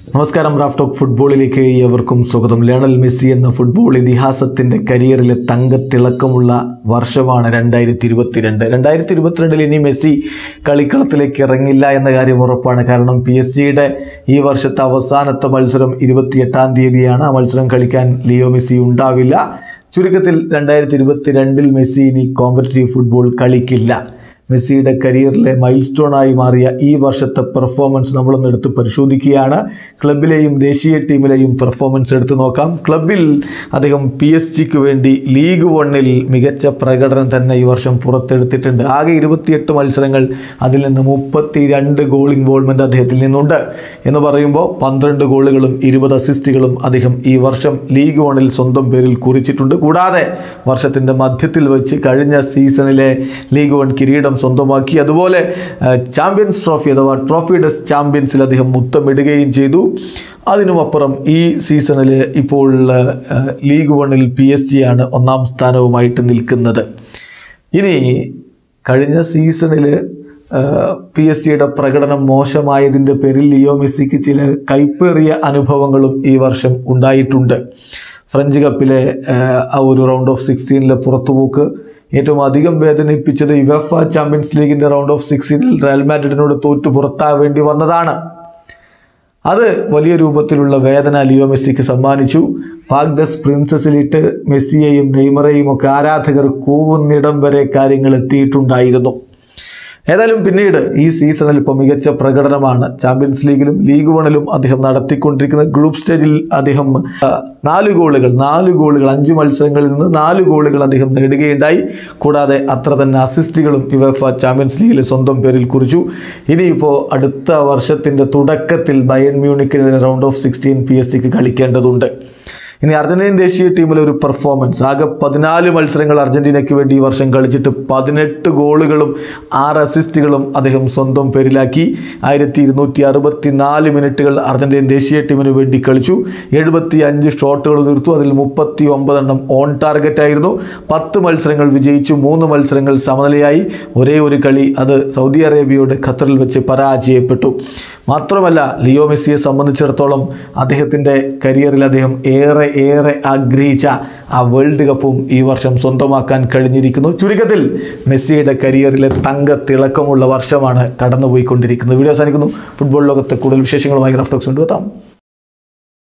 നമസ്കാരം Raf talk ഫുട്ബോളിലേക്ക് ഏവർക്കും സ്വാഗതം ലയണൽ മെസ്സി എന്ന ഫുട്ബോൾ ഇതിഹാസത്തിൻ്റെ കരിയറിലെ തങ്കത്തിളക്കമുള്ള വർഷമാണ് രണ്ടായിരത്തി ഇരുപത്തിരണ്ട് രണ്ടായിരത്തി ഇരുപത്തിരണ്ടിൽ ഇനി മെസ്സി കളിക്കളത്തിലേക്ക് ഇറങ്ങില്ല എന്ന കാര്യം ഉറപ്പാണ് കാരണം പി എസ് സിയുടെ ഈ വർഷത്തെ അവസാനത്തെ മത്സരം ഇരുപത്തിയെട്ടാം തീയതിയാണ് ആ മത്സരം കളിക്കാൻ ലിയോ മെസ്സി ഉണ്ടാവില്ല ചുരുക്കത്തിൽ രണ്ടായിരത്തി ഇരുപത്തിരണ്ടിൽ മെസ്സി ഇനി കോമ്പറ്റീവ് ഫുട്ബോൾ കളിക്കില്ല മെസ്സിയുടെ കരിയറിലെ മൈൽ സ്റ്റോണായി മാറിയ ഈ വർഷത്തെ പെർഫോമൻസ് നമ്മളൊന്ന് എടുത്ത് പരിശോധിക്കുകയാണ് ക്ലബിലെയും ദേശീയ ടീമിലെയും പെർഫോമൻസ് എടുത്തു നോക്കാം ക്ലബിൽ അദ്ദേഹം പി എസ് ജിക്ക് വേണ്ടി ലീഗ് വണ്ണിൽ മികച്ച പ്രകടനം തന്നെ ഈ വർഷം പുറത്തെടുത്തിട്ടുണ്ട് ആകെ ഇരുപത്തിയെട്ട് മത്സരങ്ങൾ അതിൽ നിന്ന് മുപ്പത്തി രണ്ട് ഗോൾ ഇൻവോൾവ്മെൻ്റ് അദ്ദേഹത്തിൽ നിന്നുണ്ട് എന്ന് പറയുമ്പോൾ പന്ത്രണ്ട് ഗോളുകളും ഇരുപത് അസിസ്റ്റുകളും അദ്ദേഹം ഈ വർഷം ലീഗ് വണ്ണിൽ സ്വന്തം പേരിൽ കുറിച്ചിട്ടുണ്ട് കൂടാതെ വർഷത്തിൻ്റെ മധ്യത്തിൽ വെച്ച് കഴിഞ്ഞ സീസണിലെ ലീഗ് വൺ കിരീടം സ്വന്തമാക്കി അതുപോലെ ആ, ചാമ്പ്യൻസ് ട്രോഫി അഥവാ ട്രോഫി ഡെസ് ചാമ്പ്യൻസിൽ അദ്ദേഹം മുത്തമിടുകയും ചെയ്തു അതിനുമപ്പുറം ഈ സീസണിൽ ഇപ്പോൾ ആ, ലീഗ് വണ്ണിൽ പി എസ് ജി ആണ് ഒന്നാം സ്ഥാനവുമായിട്ട് നിൽക്കുന്നത് ഇനി കഴിഞ്ഞ സീസണിൽ പി എസ് സിയുടെ പ്രകടനം മോശമായതിൻ്റെ പേരിൽ ലിയോ മെസ്സിക്ക് ചില കൈപ്പേറിയ അനുഭവങ്ങളും ഈ വർഷം ഉണ്ടായിട്ടുണ്ട് ഫ്രഞ്ച് കപ്പിലെ ആ, ആ ഒരു റൗണ്ട് ഓഫ് സിക്സ്റ്റീനിലെ പുറത്തുപോക്ക് ഏറ്റവും അധികം വേദനിപ്പിച്ചത് യുവഫ ചാമ്പ്യൻസ് ലീഗിൻ്റെ റൗണ്ട് ഓഫ് സിക്സ്റ്റീനിൽ റയൽ മാഡ്രിഡിനോട് തോറ്റു പുറത്താവേണ്ടി വന്നതാണ് അത് വലിയ രൂപത്തിലുള്ള വേദന ലിയോ മെസ്സിക്ക് സമ്മാനിച്ചു പാഗ്ഡസ് പ്രിൻസസിലിട്ട് മെസ്സിയെയും നെയ്മറെയും ഒക്കെ ആരാധകർ കൂവുന്നിടം വരെ കാര്യങ്ങൾ എത്തിയിട്ടുണ്ടായിരുന്നു ഏതായാലും പിന്നീട് ഈ സീസണിൽ ഇപ്പോൾ മികച്ച പ്രകടനമാണ് ചാമ്പ്യൻസ് ലീഗിലും ലീഗ് വണിലും അദ്ദേഹം നടത്തിക്കൊണ്ടിരിക്കുന്ന ഗ്രൂപ്പ് സ്റ്റേജിൽ അദ്ദേഹം ആ, നാല് ഗോളുകൾ നാല് ഗോളുകൾ അഞ്ച് മത്സരങ്ങളിൽ നിന്ന് നാല് ഗോളുകൾ അദ്ദേഹം നേടുകയുണ്ടായി കൂടാതെ അത്ര തന്നെ അസിസ്റ്റുകളും യുവഫ ചാമ്പ്യൻസ് ലീഗിൽ സ്വന്തം പേരിൽ കുറിച്ചു ഇനിയിപ്പോൾ അടുത്ത വർഷത്തിൻ്റെ തുടക്കത്തിൽ ബയൺ മ്യൂണിക്കിനെതിരെ round of sixteen P S സിക്ക് കളിക്കേണ്ടതുണ്ട് ഇനി അർജന്റീൻ ദേശീയ ടീമിലെ ഒരു പെർഫോമൻസ് ആകെ പതിനാല് മത്സരങ്ങൾ അർജന്റീനയ്ക്ക് വേണ്ടി ഈ വർഷം കളിച്ചിട്ട് പതിനെട്ട് ഗോളുകളും ആറ് അസിസ്റ്റുകളും അദ്ദേഹം സ്വന്തം പേരിലാക്കി ആയിരത്തി ഇരുന്നൂറ്റി അറുപത്തി നാല് മിനിറ്റുകൾ അർജന്റീൻ ദേശീയ ടീമിന് വേണ്ടി കളിച്ചു എഴുപത്തി അഞ്ച് ഷോട്ടുകൾ തീർത്തു അതിൽ മുപ്പത്തി ഒമ്പതെണ്ണം ഓൺ ടാർഗറ്റ് ആയിരുന്നു പത്ത് മത്സരങ്ങൾ വിജയിച്ചു മൂന്ന് മത്സരങ്ങൾ സമനിലയായി ഒരേ ഒരു കളി അത് സൗദി അറേബ്യയോട് ഖത്തറിൽ വെച്ച് പരാജയപ്പെട്ടു മാത്രമല്ല ലിയോ മെസ്സിയെ സംബന്ധിച്ചിടത്തോളം അദ്ദേഹത്തിൻ്റെ കരിയറിൽ അദ്ദേഹം ഏറെ ഏറെ ആഗ്രഹിച്ച ആ വേൾഡ് കപ്പും ഈ വർഷം സ്വന്തമാക്കാൻ കഴിഞ്ഞിരിക്കുന്നു ചുരുക്കത്തിൽ മെസ്സിയുടെ കരിയറിലെ തങ്ക തിളക്കമുള്ള വർഷമാണ് കടന്നുപോയിക്കൊണ്ടിരിക്കുന്നത് വീഡിയോ അവസാനിക്കുന്നു ഫുട്ബോൾ ലോകത്തെ കൂടുതൽ വിശേഷങ്ങളുമായി റഫ്റ്റോക്സ് കൊണ്ടുവെത്താം